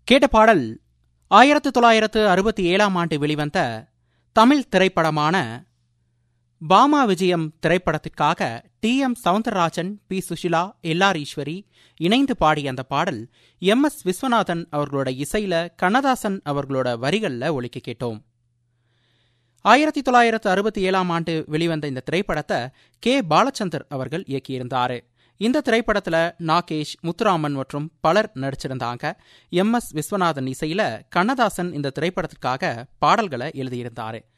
கேட்ட பாடல் ஆயிரத்து தொள்ளாயிரத்து அறுபத்தி ஏழாம் ஆண்டு வெளிவந்த தமிழ் திரைப்படமான பாமா விஜயம் திரைப்படத்திற்காக T M Soundararajan P Susheela L R Eswari இணைந்து பாடிய அந்த பாடல் எம் எஸ் விஸ்வநாதன் அவர்களோட இசையில கண்ணதாசன் அவர்களோட வரிகள்ல ஒலிக்க கேட்டோம் ஆயிரத்தி தொள்ளாயிரத்து அறுபத்தி ஏழாம் ஆண்டு வெளிவந்த இந்த திரைப்படத்தை கே பாலச்சந்தர் அவர்கள் இயக்கியிருந்தாரு இந்த திரைப்படத்துல நாகேஷ் முத்துராமன் மற்றும் பலர் நடிச்சிருந்தாங்க எம் எஸ் விஸ்வநாதன் இசையில கண்ணதாசன் இந்த திரைப்படத்திற்காக பாடல்களை எழுதியிருந்தாரு